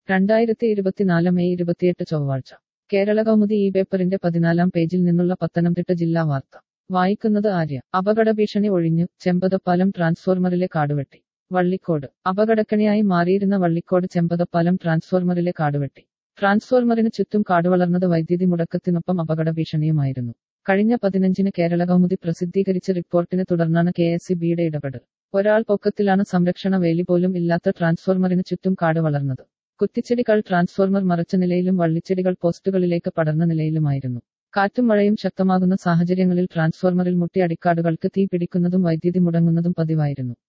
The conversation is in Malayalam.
രണ്ടായിരത്തി ഇരുപത്തിനാല് മെയ് ഇരുപത്തിയെട്ട് ചൊവ്വാഴ്ച കേരള കൗമുദി ഈ പേപ്പറിന്റെ പതിനാലാം പേജിൽ നിന്നുള്ള പത്തനംതിട്ട ജില്ലാ വാർത്ത വായിക്കുന്നത് ആര്യ അപകട ഭീഷണി ഒഴിഞ്ഞു ചെമ്പതപ്പാലം ട്രാൻസ്ഫോർമറിലെ കാടുവെട്ടി വള്ളിക്കോട് അപകടക്കണിയായി മാറിയിരുന്ന വള്ളിക്കോട് ചെമ്പതപ്പാലം ട്രാൻസ്ഫോർമറിലെ കാടുവെട്ടി ട്രാൻസ്ഫോർമറിന് ചുറ്റും കാടുവളർന്നത് വൈദ്യുതി മുടക്കത്തിനൊപ്പം അപകട ഭീഷണിയുമായിരുന്നു കഴിഞ്ഞ പതിനഞ്ചിന് കേരള കൗമുദി പ്രസിദ്ധീകരിച്ച റിപ്പോർട്ടിനെ തുടർന്നാണ് കെ എസ് ബിയുടെ ഇടപെടൽ ഒരാൾ പൊക്കത്തിലാണ് സംരക്ഷണ വേലി പോലും ഇല്ലാത്ത ട്രാൻസ്ഫോർമറിന് ചുറ്റും കാട് വളർന്നത് കുറ്റിച്ചെടികൾ ട്രാൻസ്ഫോർമർ മറച്ച നിലയിലും വള്ളിച്ചെടികൾ പോസ്റ്റുകളിലേക്ക് പടർന്ന നിലയിലുമായിരുന്നു കാറ്റും മഴയും ശക്തമാകുന്ന സാഹചര്യങ്ങളിൽ ട്രാൻസ്ഫോർമറിൽ മുട്ടി അടിക്കാടുകൾക്ക് തീ പിടിക്കുന്നതും വൈദ്യുതി മുടങ്ങുന്നതും പതിവായിരുന്നു